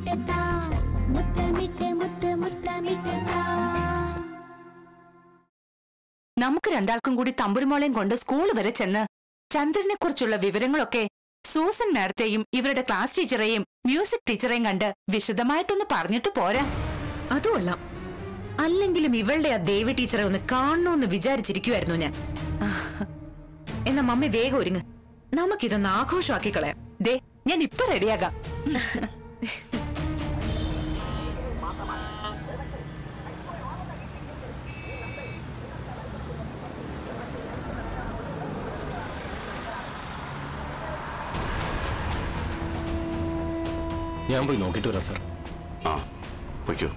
മുത്തമിട്ട് താ മുത്തമിട്ട് മുത്ത് മുത്തമിട്ട് താ നമുക്ക് രണ്ടാൾക്കും കൂടി തമ്പുരുമോളെയും കൊണ്ട് സ്കൂൾ വരെ ചെന്ന് ചന്ദ്രനെ കുറിച്ചുള്ള വിവരങ്ങളൊക്കെ സൂസൻ മാഡത്തെയും ഇവരുടെ ക്ലാസ് ടീച്ചറെയും മ്യൂസിക് ടീച്ചറെയും കണ്ട് വിശദമായിട്ടൊന്ന് പറഞ്ഞിട്ട് പോരാ അതുകൊള്ളാം അല്ലെങ്കിലും ഇവളുടെ ആ ദേവി ടീച്ചറെ ഒന്ന് കാണണമെന്ന് വിചാരിച്ചിരിക്കുമായിരുന്നു ഞാൻ എന്നാ മമ്മി വേഗം ഒരുങ്ങ് നമുക്കിതൊന്ന് ആഘോഷമാക്കി കളയാം ദേ ഞാൻ ഇപ്പൊ റെഡിയാകാം ഞാൻ പോയി നോക്കിയിട്ട് വരാം സാർ ആ പൊയ്ക്കോ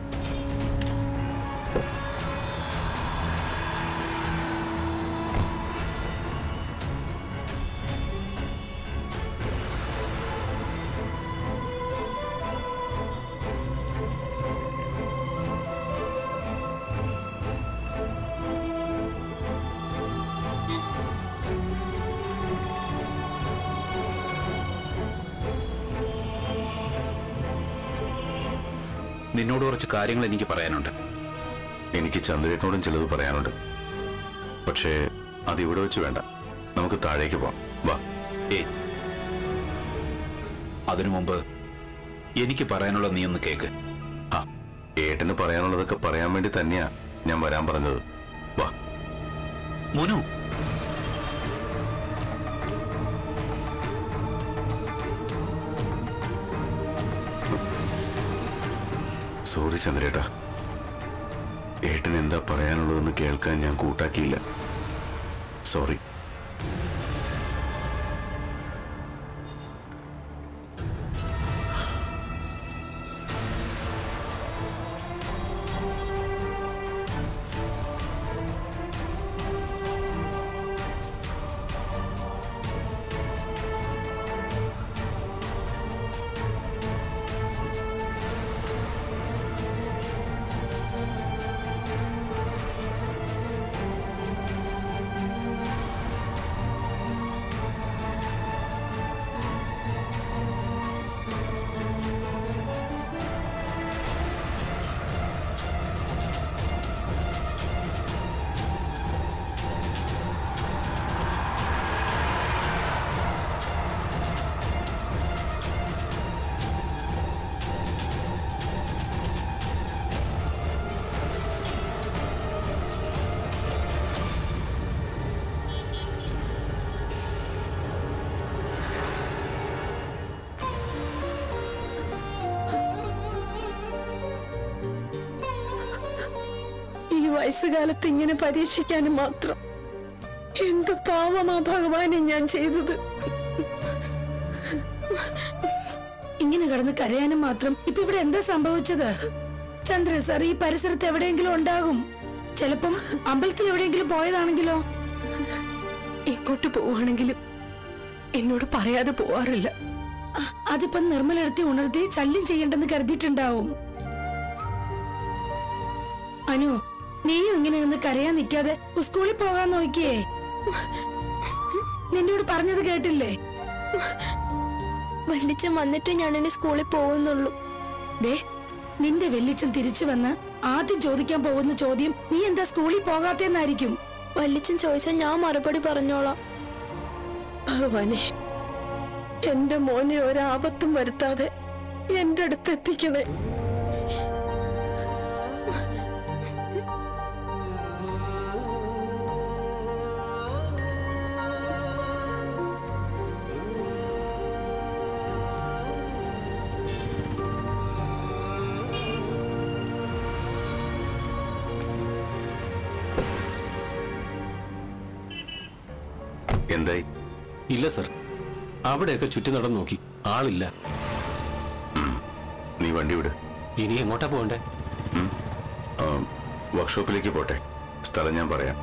നിന്നോട് കുറച്ച് കാര്യങ്ങൾ എനിക്ക് പറയാനുണ്ട് എനിക്ക് ചന്ദ്രേട്ടനോടും ചിലത് പറയാനുണ്ട് പക്ഷേ അത് ഇവിടെ വെച്ച് വേണ്ട നമുക്ക് താഴേക്ക് പോവാം വാ ഏ അതിനു മുമ്പ് എനിക്ക് പറയാനുള്ള നീ ഒന്ന് കേക്ക് ആ ഏട്ടന് പറയാനുള്ളതൊക്കെ പറയാൻ വേണ്ടി തന്നെയാ ഞാൻ വരാൻ പറഞ്ഞത് വാ മുനു സോറി ചന്ദ്രേട്ടാ ഏട്ടൻ എന്താ പറയാനുള്ളതെന്ന് കേൾക്കാൻ ഞാൻ കൂട്ടാക്കിയില്ല സോറി ഈ വയസ്സുകാലത്ത് ഇങ്ങനെ പരീക്ഷിക്കാനും മാത്രം എന്ത് പാവമാ ഭഗവാനെ ഞാൻ ചെയ്തത് ഇങ്ങനെ കിടന്ന് കരയാനും മാത്രം ഇപ്പൊ ഇവിടെ എന്താ സംഭവിച്ചത് ചന്ദ്ര സാർ ഈ പരിസരത്ത് എവിടെയെങ്കിലും ഉണ്ടാകും ചിലപ്പം അമ്പലത്തിൽ എവിടെയെങ്കിലും പോയതാണെങ്കിലോ എങ്ങോട്ട് പോവാണെങ്കിലും എന്നോട് പറയാതെ പോവാറില്ല അ- അതിപ്പം നിർമ്മലെടുത്തി ഉണർത്തി ശല്യം ചെയ്യണ്ടെന്ന് കരുതിയിട്ടുണ്ടാവും അനു നീയും ഇങ്ങനെ നിന്ന് കരയാൻ നിൽക്കാതെ സ്കൂളിൽ പോകാൻ നോക്കിയേ നിന്നോട് പറഞ്ഞത് കേട്ടില്ലേ വള്ളിച്ചൻ വന്നിട്ട് ഞാൻ ഇനി സ്കൂളിൽ പോകുന്നുള്ളൂ ദേ നിന്റെ വെല്ലിച്ചൻ തിരിച്ചു വന്ന് ആദ്യം ചോദിക്കാൻ പോകുന്ന ചോദ്യം നീ എന്താ സ്കൂളിൽ പോകാത്തെന്നായിരിക്കും വള്ളിച്ചൻ ചോദിച്ചാൽ ഞാൻ മറുപടി പറഞ്ഞോളാം ഭഗവാനെ എന്റെ മോനെ ഒരാപത്തും വരുത്താതെ എന്റെ അടുത്ത് എത്തിക്കണേ എന്തായി ഇല്ല സർ അവിടെയൊക്കെ ചുറ്റി നടന്നു നോക്കി ആളില്ല നീ വണ്ടി വിട് ഇനി എങ്ങോട്ടാ പോകണ്ടേ ആ, വർക്ക്ഷോപ്പിലേക്ക് പോട്ടെ സ്ഥലം ഞാൻ പറയാം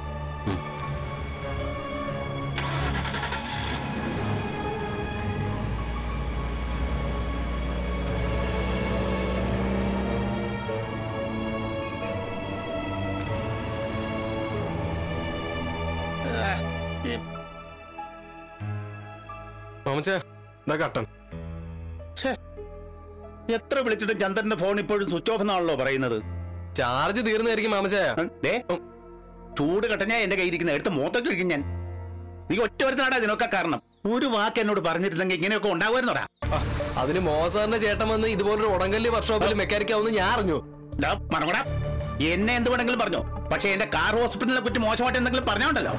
മാമച്ചേ ഇതാ കട്ടൻ എത്ര വിളിച്ചിട്ടും ചന്ദ്രന്റെ ഫോൺ ഇപ്പോഴും സ്വിച്ച് ഓഫ് എന്നാണല്ലോ പറയുന്നത് ചാർജ് തീർന്നായിരിക്കും മാമച്ചായ ഉം, ദേ ചൂട് കട്ടഞ്ഞാ എന്റെ കയ്യിരിക്കുന്ന എടുത്ത് മൂത്തൊക്കെ ഇരിക്കും ഞാൻ നീ ഒറ്റ ഒരുത്തനാടാ ഇതിനൊക്കെ കാരണം ഒരു വാക്ക് എന്നോട് പറഞ്ഞിരുന്നെങ്കിൽ ഇങ്ങനെയൊക്കെ ഉണ്ടാവുമായിരുന്നോടാ അതിന് മോസാറിന്റെ ചേട്ടൻ വന്ന് ഇതുപോലൊരു ഉടങ്കല്ല് വർക്ക്ഷോപ്പിൽ മെക്കാനിക് ആവുന്ന ഞാൻ അറിഞ്ഞു ഡാ, മറങ്ങോടാ എന്നെ എന്ത് വേണമെങ്കിലും പറഞ്ഞോ പക്ഷെ എന്റെ കാർ ഹോസ്പിറ്റലിനെ കുറിച്ച് മോശമായിട്ട് എന്തെങ്കിലും പറഞ്ഞോണ്ടല്ലോ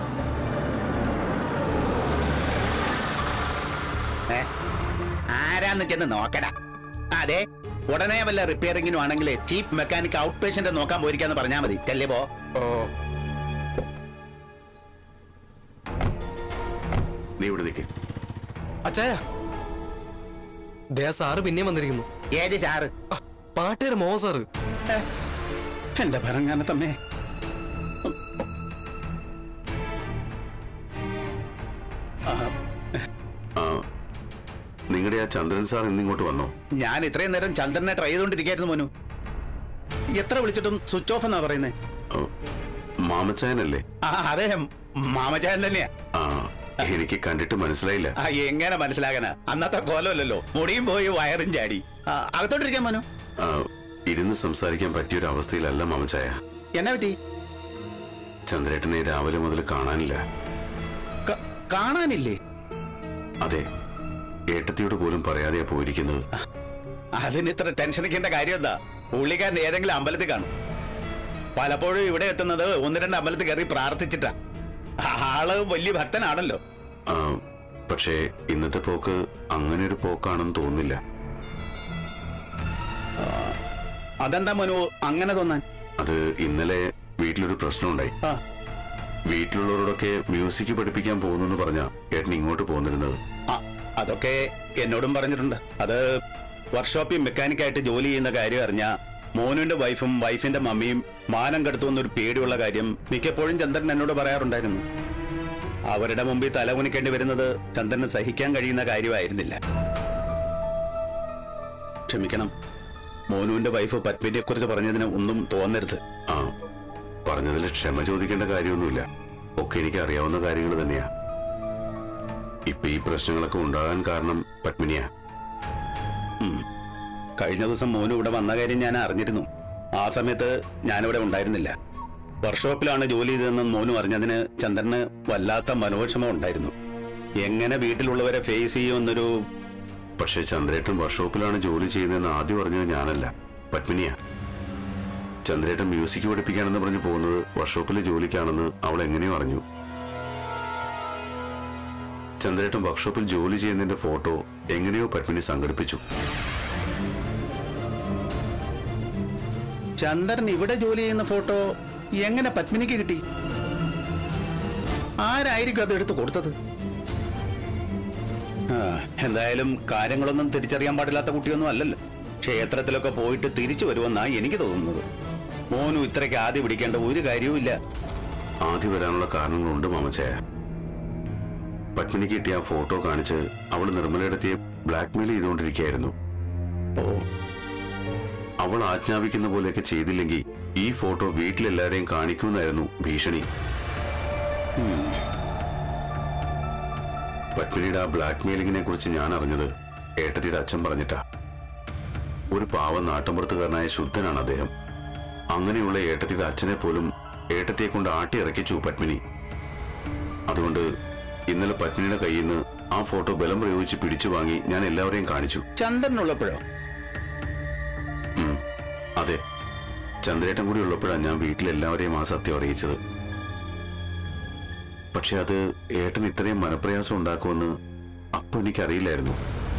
ഏ? ആരാന്ന് ചെന്ന് നോക്കടാ അതെ ഉടനെ വല്ല റിപ്പയറിങ്ങിനും ആണെങ്കിൽ ചീഫ് മെക്കാനിക് ഔട്ട് പേഷ്യന്റ് നോക്കാൻ പോയിരിക്കാന്ന് പറഞ്ഞാൽ മതി ചെല്ലേ പോ ഓ നീ ഇവിടെ നിൽക്ക് അച്ചായ ദേ സാറ് പിന്നെയും വന്നിരിക്കുന്നു ഏത് സാറ് ആ, പാട്ടേര് മോസാറ് ഏ? എന്റെ ഭരങ്ങാനത്തമ്മേ ആ നിങ്ങളുടെ ആ ചന്ദ്രൻ സാർ ഇന്നിങ്ങോട്ട് വന്നോ ഞാൻ ഇത്രയും നേരം ചന്ദ്രനെ ട്രൈ ചെയ്തോണ്ടിരിക്കായിരുന്നു മോനു എത്ര വിളിച്ചിട്ടും സ്വിച്ച് ഓഫ് എന്നാ പറയുന്നേ ഓ, മാമച്ചായനല്ലേ ആ അതെ മാമചായൻ തന്നെയാ ആ എനിക്ക് കണ്ടിട്ട് മനസ്സിലായില്ല ആ എങ്ങനെ മനസ്സിലാകാനാ അന്നത്തെ കോലമല്ലല്ലോ മുടിയും പോയി വയറും ചാടി ആ, അകത്തോട്ടിരിക്കാൻ മോനു ആ, ഇരുന്ന് സംസാരിക്കാൻ പറ്റിയൊരു അവസ്ഥയിലല്ല മാമച്ചായ എന്നാ പറ്റി ചന്ദ്രേട്ടനെ രാവിലെ മുതൽ കാണാനില്ല ക- കാണാനില്ലേ അതെ ഏട്ടത്തിയോട് പോലും പറയാതെയാ പോയിരിക്കുന്നത് അതിന് ഇത്ര ടെൻഷൻ അടിക്കേണ്ട കാര്യം എന്താ പുള്ളിക്കാരൻ ഏതെങ്കിലും അമ്പലത്തിൽ കാണും പലപ്പോഴും ഇവിടെ എത്തുന്നത് ഒന്ന് രണ്ട് അമ്പലത്തിൽ കയറി പ്രാർത്ഥിച്ചിട്ടാ ആള് വലിയ ഭക്തനാണല്ലോ ആ, പക്ഷേ ഇന്നത്തെ പോക്ക് അങ്ങനെ ഒരു പോക്കാണെന്ന് തോന്നുന്നില്ല അതെന്താ മനു അങ്ങനെ തോന്നാൻ അത് ഇന്നലെ വീട്ടിലൊരു പ്രശ്നമുണ്ടായി ആ വീട്ടിലുള്ളവരോടൊക്കെ മ്യൂസിക് പഠിപ്പിക്കാൻ പോകുന്നു പറഞ്ഞ ഏട്ടൻ ഇങ്ങോട്ട് പോന്നിരുന്നത് ആ, അതൊക്കെ എന്നോടും പറഞ്ഞിട്ടുണ്ട് അത് വർക്ക്ഷോപ്പിൽ മെക്കാനിക്കായിട്ട് ജോലി ചെയ്യുന്ന കാര്യം അറിഞ്ഞ മോനുവിന്റെ വൈഫും വൈഫിന്റെ മമ്മിയും മാനം കെടുത്തു എന്നൊരു പേടിയുള്ള കാര്യം മിക്കപ്പോഴും ചന്ദ്രൻ എന്നോട് പറയാറുണ്ടായിരുന്നു അവരുടെ മുമ്പിൽ തലകുനിക്കേണ്ടി വരുന്നത് ചന്ദ്രന് സഹിക്കാൻ കഴിയുന്ന കാര്യമായിരുന്നില്ല ക്ഷമിക്കണം മോനുവിന്റെ വൈഫ് പത്മിനെ കുറിച്ച് പറഞ്ഞതിന് ഒന്നും തോന്നരുത് ആ പറഞ്ഞതിൽ ക്ഷമ ചോദിക്കേണ്ട കാര്യമൊന്നുമില്ല ഒക്കെ എനിക്ക് അറിയാവുന്ന കാര്യങ്ങൾ തന്നെയാ ഇപ്പൊ ഈ പ്രശ്നങ്ങളൊക്കെ ഉണ്ടാകാൻ കാരണം പത്മിനിയാ കഴിഞ്ഞ ദിവസം മോനു ഇവിടെ വന്ന കാര്യം ഞാൻ അറിഞ്ഞിരുന്നു ആ സമയത്ത് ഞാനിവിടെ ഉണ്ടായിരുന്നില്ല വർക്ക്ഷോപ്പിലാണ് ജോലി ചെയ്തതെന്ന് മോനു അറിഞ്ഞതിന് ചന്ദ്രന് വല്ലാത്ത മനോവിഷമം ഉണ്ടായിരുന്നു എങ്ങനെ വീട്ടിലുള്ളവരെ ഫേസ് ചെയ്യുമെന്നൊരു പക്ഷേ ചന്ദ്രേട്ടൻ വർക്ക്ഷോപ്പിലാണ് ജോലി ചെയ്യുന്നതെന്ന് ആദ്യം പറഞ്ഞത് ഞാനല്ല പത്മിനിയാ ചന്ദ്രേട്ടൻ മ്യൂസിക് പഠിപ്പിക്കാനെന്ന് പറഞ്ഞു പോകുന്നത് വർക്ക്ഷോപ്പിലെ ജോലിക്കാണെന്ന് അവൾ എങ്ങനെയോ അറിഞ്ഞു ചന്ദ്രേട്ടൻ വർക്ക്ഷോപ്പിൽ ജോലി ചെയ്യുന്നതിന്റെ ഫോട്ടോ എങ്ങനെയോ പത്മിനി സംഘടിപ്പിച്ചു ചന്ദ്രൻ ഇവിടെ ജോലി ചെയ്യുന്ന ഫോട്ടോ എങ്ങനെ പത്മിനിക്ക് കിട്ടി ആരായിരിക്കും അത് എടുത്തു കൊടുത്തത് ആ, എന്തായാലും കാര്യങ്ങളൊന്നും തിരിച്ചറിയാൻ പാടില്ലാത്ത കുട്ടിയൊന്നും അല്ലല്ലോ ക്ഷേത്രത്തിലൊക്കെ പോയിട്ട് തിരിച്ചു വരുമെന്നാ എനിക്ക് തോന്നുന്നത് മോനു ഇത്രയ്ക്ക് ആദ്യം പിടിക്കേണ്ട ഒരു കാര്യവും ഇല്ല ആദ്യം വരാനുള്ള കാരണങ്ങളുണ്ട് മാമച്ചയ പത്മിനിക്ക് കിട്ടിയ ആ ഫോട്ടോ കാണിച്ച് അവൾ നിർമ്മലയിടത്തിയെ ബ്ലാക്ക്മെയിൽ ചെയ്തുകൊണ്ടിരിക്കുകയായിരുന്നു ഓ അവൾ ആജ്ഞാപിക്കുന്ന പോലെയൊക്കെ ചെയ്തില്ലെങ്കിൽ ഈ ഫോട്ടോ വീട്ടിലെല്ലാരെയും കാണിക്കുമെന്നായിരുന്നു ഭീഷണി പത്മിനിയുടെ ആ ബ്ലാക്ക്മെയിലിങ്ങിനെ കുറിച്ച് ഞാൻ അറിഞ്ഞത് ഏട്ടത്തിയുടെ അച്ഛൻ പറഞ്ഞിട്ടാ ഒരു പാവം നാട്ടുമ്പുറത്തുകാരനായ ശുദ്ധനാണ് അദ്ദേഹം അങ്ങനെയുള്ള ഏട്ടത്തിയുടെ അച്ഛനെ പോലും ഏട്ടത്തിയെ കൊണ്ട് ആട്ടി ഇറക്കിച്ചു പത്മിനി അതുകൊണ്ട് ഇന്നലെ പത്മിനിയുടെ കയ്യിൽ നിന്ന് ആ ഫോട്ടോ ബലം പ്രയോഗിച്ച് പിടിച്ചു വാങ്ങി ഞാൻ എല്ലാവരെയും കാണിച്ചു ചന്ദ്രനുള്ളപ്പോഴോ ഉം. അതെ ചന്ദ്രേട്ടൻ കൂടി ഉള്ളപ്പോഴാണ് ഞാൻ വീട്ടിലെല്ലാവരെയും ആ സത്യം അറിയിച്ചത് പക്ഷെ അത് ഏട്ടൻ ഇത്രയും മനപ്രയാസം ഉണ്ടാക്കുമെന്ന് അപ്പൊ എനിക്കറിയില്ലായിരുന്നു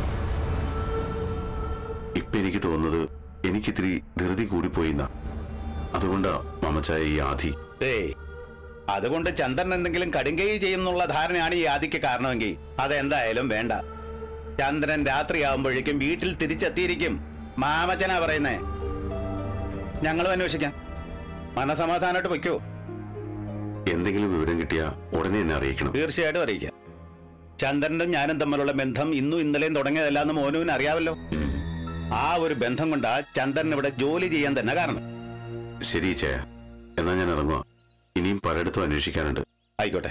ഇപ്പൊ എനിക്ക് തോന്നുന്നത് എനിക്കിത്തിരി ധൃതി കൂടിപ്പോയിന്ന അതുകൊണ്ടാ മമച്ചായ ഈ ആധി ഏയ് അതുകൊണ്ട് ചന്ദ്രൻ എന്തെങ്കിലും കടുങ്കൈ ചെയ്യുന്നുള്ള ധാരണയാണ് ഈ ആദിക്ക് കാരണമെങ്കിൽ അതെന്തായാലും വേണ്ട ചന്ദ്രൻ രാത്രിയാവുമ്പോഴേക്കും വീട്ടിൽ തിരിച്ചെത്തിയിരിക്കും മാമച്ചനാ പറയുന്നേ ഞങ്ങളും അന്വേഷിക്കാം മനസമാധാനമായിട്ട് വയ്ക്കോ എന്തെങ്കിലും വിവരം കിട്ടിയാ ഉടനെ എന്നെ അറിയിക്കണം തീർച്ചയായിട്ടും അറിയിക്കാം ചന്ദ്രനും ഞാനും തമ്മിലുള്ള ബന്ധം ഇന്നും ഇന്നലെയും തുടങ്ങിയതല്ല എന്ന് മോനുവിന് അറിയാമല്ലോ ഉം. ആ ഒരു ബന്ധം കൊണ്ടാ ചന്ദ്രൻ ഇവിടെ ജോലി ചെയ്യാൻ തന്നെ കാരണം ശരി ചേ എന്നാ ഞാൻ ഇറങ്ങുക ഇനിയും പലയിടത്തും അന്വേഷിക്കാനുണ്ട് ആയിക്കോട്ടെ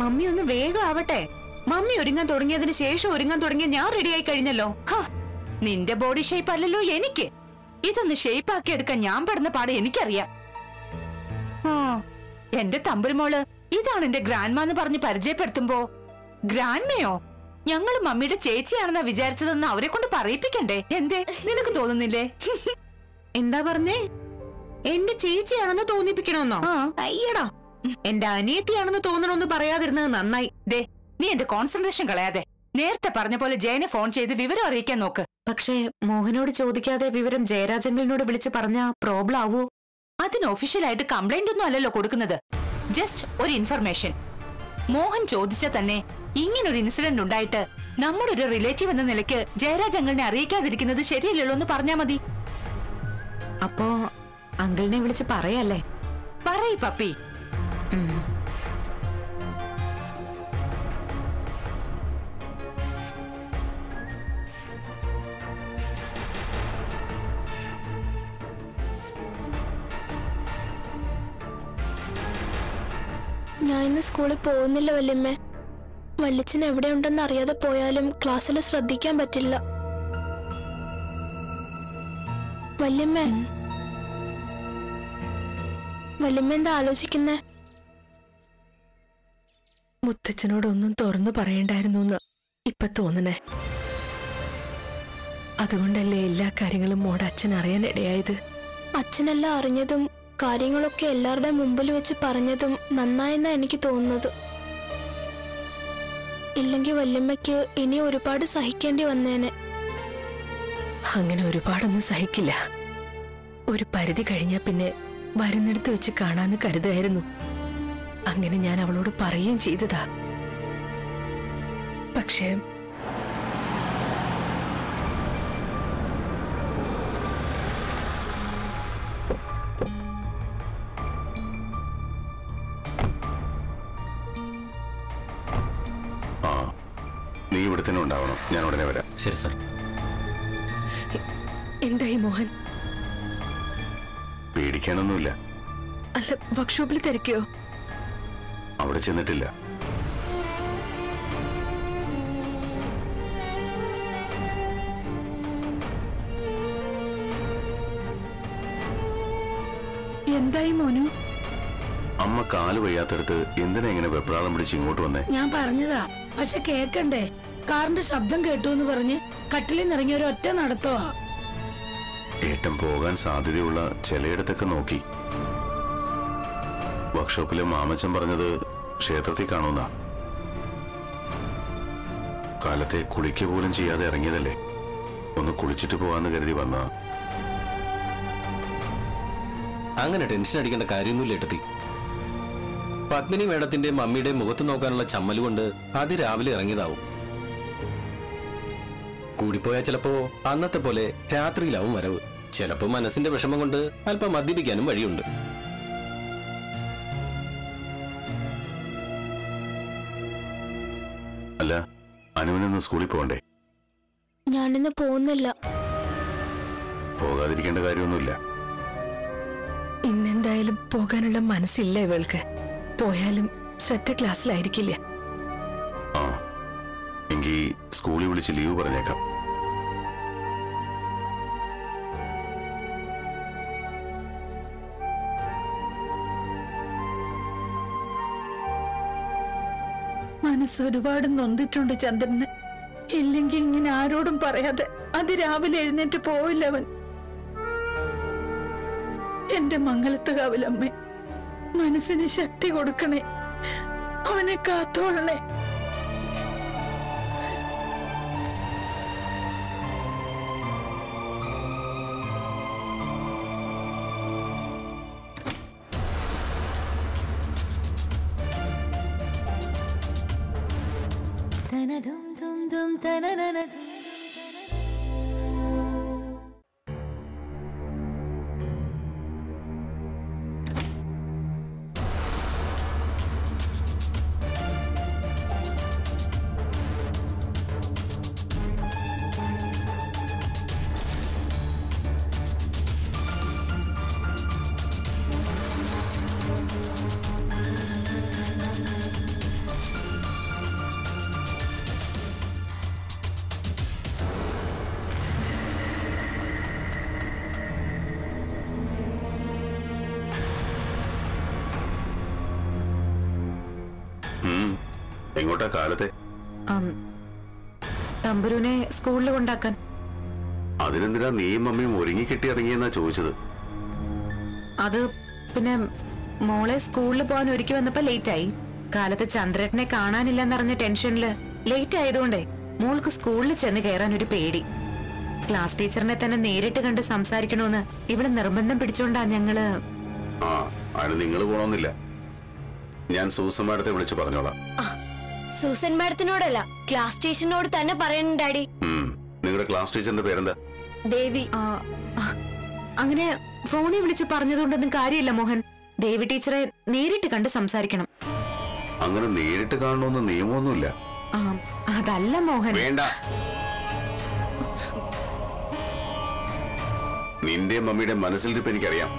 മമ്മി ഒന്ന് വേഗം ആവട്ടെ മമ്മി ഒരുങ്ങാൻ തുടങ്ങിയതിന് ശേഷം ഒരുങ്ങാൻ തുടങ്ങിയ ഞാൻ റെഡിയായി കഴിഞ്ഞല്ലോ ഹ, നിന്റെ ബോഡി ഷേപ്പ് അല്ലല്ലോ എനിക്ക് ഇതൊന്ന് ഷേപ്പ് ആക്കി എടുക്കാൻ ഞാൻ പെടുന്ന പാട് എനിക്കറിയാം ആ, എന്റെ തമ്പുരുമോള് ഇതാണ് എന്റെ ഗ്രാൻഡ്മ എന്ന് പറഞ്ഞ് പരിചയപ്പെടുത്തുമ്പോ ഗ്രാൻഡ്മയോ ഞങ്ങൾ മമ്മിയുടെ ചേച്ചിയാണെന്നാ വിചാരിച്ചതെന്ന് അവരെ കൊണ്ട് പറയിപ്പിക്കണ്ടേ എന്തേ നിനക്ക് തോന്നുന്നില്ലേ എന്താ പറഞ്ഞേ എന്റെ ചേച്ചിയാണെന്ന് തോന്നിപ്പിക്കണമെന്നോ ആ. അയ്യടാ എന്റെ അനിയത്തിയാണെന്ന് തോന്നണമെന്ന് പറയാതിരുന്നത് നന്നായി ദേ നീ എന്റെ കോൺസെൻട്രേഷൻ കളയാതെ നേരത്തെ പറഞ്ഞ പോലെ ജയനെ ഫോൺ ചെയ്ത് വിവരം അറിയിക്കാൻ നോക്ക് പക്ഷേ മോഹനോട് ചോദിക്കാതെ വിവരം ജയരാജങ്കലിനോട് വിളിച്ച് പറഞ്ഞ പ്രോബ്ലം ആവോ അതിന് ഒഫീഷ്യലായിട്ട് കംപ്ലൈന്റ് ഒന്നും അല്ലല്ലോ കൊടുക്കുന്നത് ജസ്റ്റ് ഒരു ഇൻഫർമേഷൻ മോഹൻ ചോദിച്ച തന്നെ ഇങ്ങനൊരു ഇൻസിഡന്റ് ഉണ്ടായിട്ട് നമ്മുടെ ഒരു റിലേറ്റീവ് എന്ന നിലയ്ക്ക് ജയരാജ് അങ്കിളിനെ അറിയിക്കാതിരിക്കുന്നത് ശരിയല്ലല്ലോ എന്ന് പറഞ്ഞാ മതി അപ്പോ അങ്കിളിനെ വിളിച്ച് പറയല്ലേ പറയ് പപ്പി ഞാൻ ഇന്ന് സ്കൂളിൽ പോകുന്നില്ല വല്യമ്മേ വല്യച്ഛൻ എവിടെയുണ്ടെന്ന് അറിയാതെ പോയാലും ക്ലാസ്സിൽ ശ്രദ്ധിക്കാൻ പറ്റില്ല വല്യമ്മേ വല്യമ്മ എന്താ ആലോചിക്കുന്നേ മുത്തച്ഛനോടൊന്നും തുറന്നു പറയണ്ടായിരുന്നു എന്ന് ഇപ്പൊ തോന്നണേ അതുകൊണ്ടല്ലേ എല്ലാ കാര്യങ്ങളും മോടെ അച്ഛൻ അറിയാൻ ഇടയായത് അച്ഛനെല്ലാം അറിഞ്ഞതും കാര്യങ്ങളൊക്കെ എല്ലാവരുടെയും മുമ്പിൽ വെച്ച് പറഞ്ഞതും നന്നായെന്നാ എനിക്ക് തോന്നുന്നത് ഇല്ലെങ്കിൽ വല്യമ്മയ്ക്ക് ഇനി ഒരുപാട് സഹിക്കേണ്ടി വന്നേനെ അങ്ങനെ ഒരുപാടൊന്നും സഹിക്കില്ല ഒരു പരിധി കഴിഞ്ഞാ പിന്നെ വരുന്നിടത്ത് വെച്ച് കാണാന്ന് കരുതായിരുന്നു അങ്ങനെ ഞാൻ അവളോട് പറയുകയും ചെയ്തതാ പക്ഷേ ആ നീ ഇവിടെ തന്നെ ഉണ്ടാവണം ഞാൻ ഉടനെ വരാം ശരി സാർ എന്തായി മോഹൻ പേടിക്കാനൊന്നുമില്ല അല്ല വർക്ക്ഷോപ്പിൽ തിരക്കിയോ അവിടെ ചെന്നിട്ടില്ല എന്തായി മോനു അമ്മ കാല് വയ്യാത്തടുത്ത് എന്തിനാ ഇങ്ങനെ വെപ്രാളം പിടിച്ച് ഇങ്ങോട്ട് വന്നേ ഞാൻ പറഞ്ഞതാ പക്ഷെ കേക്കണ്ടേ കാറിന്റെ ശബ്ദം കേട്ടു എന്ന് പറഞ്ഞ് കട്ടിലിൽ നിറങ്ങിയ ഒരു ഒറ്റ നടത്തവാ ഏട്ടൻ പോകാൻ സാധ്യതയുള്ള ചിലയിടത്തൊക്കെ നോക്കി വർക്ക്ഷോപ്പിലെ മാമച്ചൻ പറഞ്ഞത് ക്ഷേത്രത്തിൽ കാണുന്ന കാലത്തെ കുളിക്ക പോലും ചെയ്യാതെ ഇറങ്ങിയതല്ലേ ഒന്ന് കുളിച്ചിട്ട് പോവാന്ന് കരുതി വന്ന അങ്ങനെ ടെൻഷൻ അടിക്കേണ്ട കാര്യമൊന്നുമില്ല ഏട്ടത്തി പത്മിനി മേഡത്തിന്റെ മമ്മിയുടെ മുഖത്ത് നോക്കാനുള്ള ചമ്മല് കൊണ്ട് അതിരാവിലെ ഇറങ്ങിയതാവും കൂടിപ്പോയാൽ ചിലപ്പോ അന്നത്തെ പോലെ രാത്രിയിലാവും വരവ് ചിലപ്പോ മനസ്സിന്റെ വിഷമം കൊണ്ട് അല്പം മദ്യപിക്കാനും വഴിയുണ്ട് അല്ല അനുവിനൊന്ന് സ്കൂളിൽ പോകണ്ടേ ഞാനിന്ന് പോകുന്നില്ല പോകാതിരിക്കേണ്ട കാര്യമൊന്നുമില്ല ഇന്നെന്തായാലും പോകാനുള്ള മനസ്സില്ല ഇവൾക്ക് പോയാലും ശ്രദ്ധ ക്ലാസ്സിലായിരിക്കില്ല ആ എങ്കിൽ സ്കൂളിൽ വിളിച്ച് ലീവ് പറഞ്ഞേക്കാം മനസ്സൊരുപാട് നൊന്തിട്ടുണ്ട് ചന്ദ്രന് ഇല്ലെങ്കിൽ ഇങ്ങനെ ആരോടും പറയാതെ അത് രാവിലെ എഴുന്നേറ്റ് പോയില്ല അവൻ എന്റെ മംഗലത്ത് കാവിലമ്മേ മനസ്സിന് ശക്തി കൊടുക്കണേ അവനെ കാത്തോളണേ എങ്ങോട്ടാ കാലത്തെ ആം, തമ്പുരുവിനെ സ്കൂളിൽ കൊണ്ടാക്കാൻ അതിനെന്തിനാ നീയും മമ്മിയും ഒരുങ്ങിക്കെട്ടി ഇറങ്ങിയെന്നാ ചോദിച്ചത് അത് പിന്നെ മോളെ സ്കൂളിൽ പോകാൻ ഒരുക്കി വന്നപ്പോ ലേറ്റ് ആയി കാലത്ത് ചന്ദ്രേട്ടനെ കാണാനില്ലെന്നറിഞ്ഞ ടെൻഷനില് ലേറ്റ് ആയതുകൊണ്ടേ മോൾക്ക് സ്കൂളിൽ ചെന്ന് കയറാൻ ഒരു പേടി ക്ലാസ് ടീച്ചറിനെ തന്നെ നേരിട്ട് കണ്ട് സംസാരിക്കണമെന്ന് ഇവിടെ നിർബന്ധം പിടിച്ചോണ്ടാ ഞങ്ങള് ആ അതിന് നിങ്ങൾ പോണമെന്നില്ല ഞാൻ സൂസൻ മാഡത്തെ വിളിച്ച് പറഞ്ഞോളാം സൂസൻ മാഡത്തിനോടല്ല ക്ലാസ് ടീച്ചറിനോട് തന്നെ പറയണം ഡാഡി ഉം. നിങ്ങളുടെ ക്ലാസ് ടീച്ചറിന്റെ പേരെന്താ ദേവി ആ, ആ, അങ്ങനെ ഫോണിൽ വിളിച്ച് പറഞ്ഞതുകൊണ്ടൊന്നും കാര്യമില്ല മോഹൻ ദേവി ടീച്ചറെ നേരിട്ട് കണ്ട് സംസാരിക്കണം അങ്ങനെ നേരിട്ട് കാണണമെന്ന് നിയമമൊന്നുമില്ല ആ, അതല്ല മോഹൻ വേണ്ട നിന്റെ മമ്മിയുടെ മനസ്സിലിരിപ്പ് എനിക്കറിയാം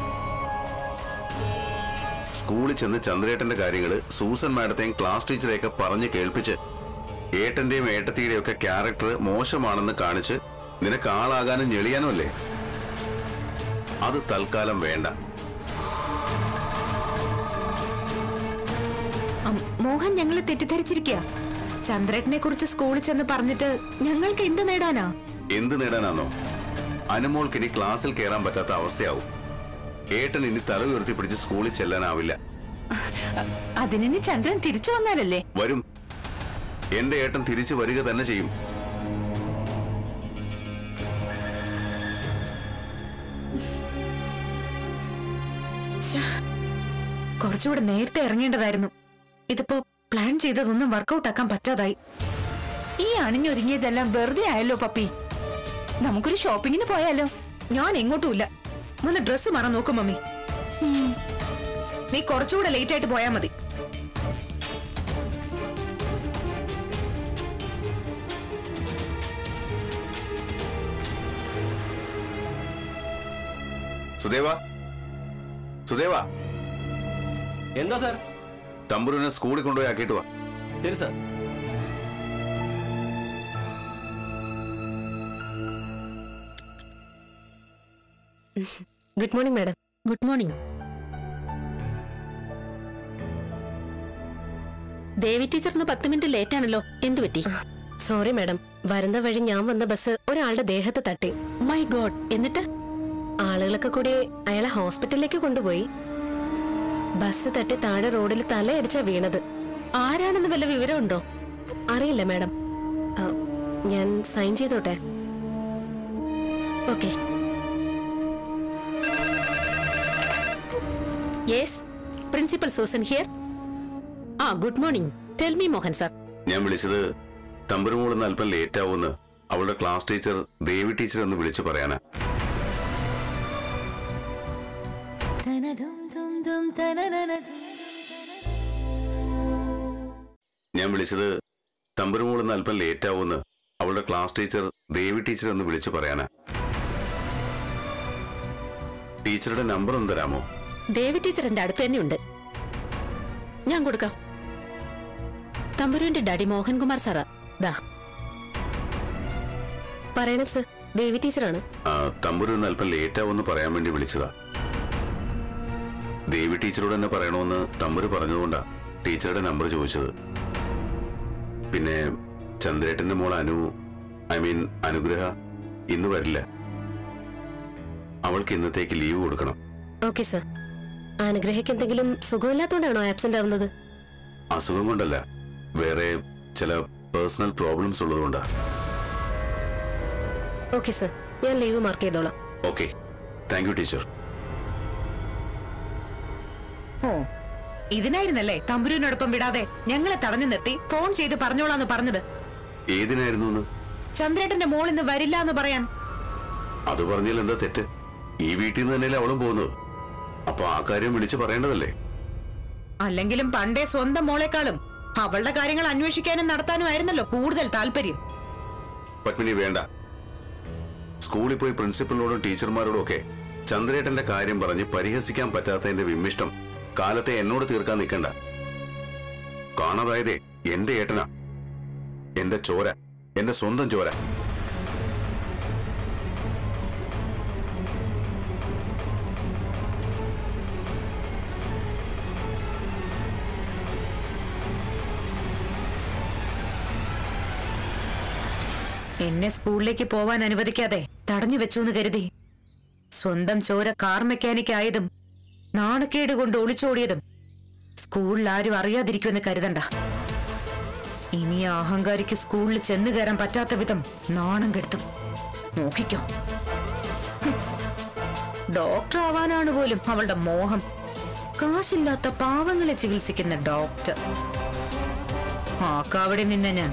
സ്കൂളിൽ ചെന്ന് ചന്ദ്രേട്ടന്റെ കാര്യങ്ങള് സൂസൻ മാഡത്തെയും ക്ലാസ് ടീച്ചറെയൊക്കെ പറഞ്ഞ് കേൾപ്പിച്ച് ഏട്ടന്റെയും ഏട്ടത്തിയുടെയും ഒക്കെ ക്യാരക്ടർ മോശമാണെന്ന് കാണിച്ച് നിനക്ക് ആളാകാനും ഞെളിയാനും അല്ലേ അത് തൽക്കാലം വേണ്ട അം, മോഹൻ ഞങ്ങളെ തെറ്റിദ്ധരിച്ചിരിക്കുക ചന്ദ്രേട്ടനെ കുറിച്ച് സ്കൂളിൽ ചെന്ന് പറഞ്ഞിട്ട് ഞങ്ങൾക്ക് എന്ത് നേടാനാ എന്ത് നേടാനാന്നോ അനുമോൾക്ക് ഇനി ക്ലാസ്സിൽ കയറാൻ പറ്റാത്ത അവസ്ഥയാവും ഏട്ടൻ ഇനി തല ഉയർത്തി പിടിച്ച് സ്കൂളിൽ ചെല്ലാനാവില്ല അതിനി ചന്ദ്രൻ തിരിച്ചു വന്നാലല്ലേ വരും എന്റെ ഏട്ടൻ തിരിച്ചു വരിക തന്നെ ചെയ്യും ശ്ശേ, കുറച്ചുകൂടെ നേരത്തെ ഇറങ്ങേണ്ടതായിരുന്നു ഇതിപ്പോ പ്ലാൻ ചെയ്തതൊന്നും വർക്കൗട്ട് ആക്കാൻ പറ്റാതായി ഈ അണിഞ്ഞൊരുങ്ങിയതെല്ലാം വെറുതെ ആയല്ലോ പപ്പി നമുക്കൊരു ഷോപ്പിങ്ങിന് പോയാലോ ഞാൻ എങ്ങോട്ടുമില്ല ഒന്ന് ഡ്രസ്സ് മാറാൻ നോക്കും മമ്മി നീ കുറച്ചുകൂടെ ലേറ്റ് ആയിട്ട് പോയാ മതി സുദേവ സുദേവ എന്താ സാർ തമ്പുരുവിനെ സ്കൂളിൽ കൊണ്ടുപോയി ആക്കിയിട്ട് വാ ശരി sir good morning madam good morning Devi ടീച്ചറിന് പത്ത് മിനിറ്റ് ലേറ്റ് ആണല്ലോ എന്തു പറ്റി സോറി മാഡം വരുന്ന വഴി ഞാൻ വന്ന ബസ് ഒരാളുടെ ദേഹത്ത് തട്ടി മൈ ഗോഡ് എന്നിട്ട് ആളുകളൊക്കെ കൂടി അയാളെ ഹോസ്പിറ്റലിലേക്ക് കൊണ്ടുപോയി ബസ് തട്ടി താഴെ റോഡിൽ തലയടിച്ചാ വീണത് ആരാണെന്ന് വല്ല വിവരമുണ്ടോ അറിയില്ല മാഡം ആ, ഞാൻ സൈൻ ചെയ്തോട്ടെ okay yes principal Susan here ah good morning tell me Mohan sir ഞാൻ വിളിച്ചത് തമ്പുരുമോൾ ഇന്ന് അല്പം ലേറ്റ് ആവുമെന്ന് അവളുടെ ക്ലാസ് ടീച്ചർ ദേവി ടീച്ചർ എന്ന് വിളിച്ചു പറയാനാ ഞാൻ വിളിച്ചത് തമ്പുരുമോൾ ഇന്ന് അല്പം ലേറ്റ് ആവുമെന്ന് അവളുടെ ക്ലാസ് ടീച്ചർ ദേവി ടീച്ചർ എന്ന് വിളിച്ചു പറയാനാ ടീച്ചറുടെ നമ്പർ ഒന്ന് തരാമോ ദേവി ടീച്ചർ എന്റെ അടുത്ത് തന്നെയുണ്ട് ഞാൻ കൊടുക്കാം തമ്പുരുവിന്റെ ഡാഡി മോഹൻകുമാർ സാറാ ദാ പറയണം സർ ദേവി ടീച്ചറാണ് ആ, തമ്പുരു ഇന്ന് അല്പം ലേറ്റ് ആവുമെന്ന് പറയാൻ വേണ്ടി വിളിച്ചതാ ദേവി ടീച്ചറോട് തന്നെ പറയണമെന്ന് തമ്പുരു പറഞ്ഞതുകൊണ്ടാ ടീച്ചറുടെ നമ്പർ ചോദിച്ചത് പിന്നെ ചന്ദ്രേട്ടന്റെ മോൾ അനു ഐ മീൻ അനുഗ്രഹ ഇന്ന് വരില്ല അവൾക്ക് ഇന്നത്തേക്ക് ലീവ് കൊടുക്കണം ഓക്കെ സർ അനുഗ്രഹയ്ക്ക് എന്തെങ്കിലും സുഖമില്ലാത്തോണ്ടാണോ ആബ്സെന്റ് ആവുന്നത് അസുഖം കൊണ്ടല്ല വേറെ ചില പേഴ്സണൽ പ്രോബ്ലംസ് ഉള്ളതുകൊണ്ടാ ഓക്കെ സർ ഞാൻ ലീവ് മാർക്ക് ചെയ്തോളാം ഓക്കെ താങ്ക് യു ടീച്ചർ ഓ ഇതിനായിരുന്നല്ലേ തമ്പുരുവിനോടൊപ്പം വിടാതെ ഞങ്ങളെ തടഞ്ഞു നിർത്തി ഫോൺ ചെയ്ത് പറഞ്ഞോളാന്ന് പറഞ്ഞത് ഏതിനായിരുന്നു എന്ന് ചന്ദ്രേട്ടന്റെ മോൾ ഇന്ന് വരില്ല എന്ന് പറയാൻ അത് പറഞ്ഞാൽ എന്താ തെറ്റ് ഈ വീട്ടിൽ നിന്ന് തന്നെയല്ലേ അവളും പോകുന്നത് അപ്പൊ ആ കാര്യം വിളിച്ചു പറയേണ്ടതല്ലേ അല്ലെങ്കിലും പണ്ടേ സ്വന്തം മോളെക്കാളും അവളുടെ കാര്യങ്ങൾ അന്വേഷിക്കാനും നടത്താനും ആയിരുന്നല്ലോ കൂടുതൽ താല്പര്യം പത്മിനി വേണ്ട സ്കൂളിൽ പോയി പ്രിൻസിപ്പലിനോടും ടീച്ചർമാരോടും ഒക്കെ ചന്ദ്രേട്ടന്റെ കാര്യം പറഞ്ഞ് പരിഹസിക്കാൻ പറ്റാത്തതിന്റെ വിമ്മിഷ്ടം കാലത്തെ എന്നോട് തീർക്കാൻ നിൽക്കണ്ട കാണാതായതേ എന്റെ ഏട്ടനാ എന്റെ ചോര എന്റെ സ്വന്തം ചോര എന്നെ സ്കൂളിലേക്ക് പോവാൻ അനുവദിക്കാതെ തടഞ്ഞു വെച്ചു എന്ന് കരുതി സ്വന്തം ചോര കാർ മെക്കാനിക് ആയതും നാണക്കേട് കൊണ്ട് ഒളിച്ചോടിയതും സ്കൂളിൽ ആരും അറിയാതിരിക്കുമെന്ന് കരുതണ്ട ഇനി ആ അഹങ്കാരിക്ക് സ്കൂളിൽ ചെന്നു കയറാൻ പറ്റാത്ത വിധം നാണം കെടുത്തും നോക്കിക്കോ ഹും. ഡോക്ടർ ആവാനാണ് പോലും അവളുടെ മോഹം കാശില്ലാത്ത പാവങ്ങളെ ചികിത്സിക്കുന്ന ഡോക്ടർ ആക്കാവിടെ നിന്നെ ഞാൻ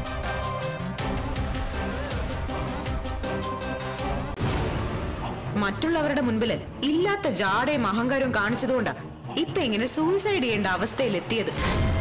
മറ്റുള്ളവരുടെ മുൻപില് ഇല്ലാത്ത ജാടയും അഹങ്കാരവും കാണിച്ചതുകൊണ്ടാ ഇപ്പൊ ഇങ്ങനെ സൂയിസൈഡ് ചെയ്യേണ്ട അവസ്ഥയിൽ എത്തിയത്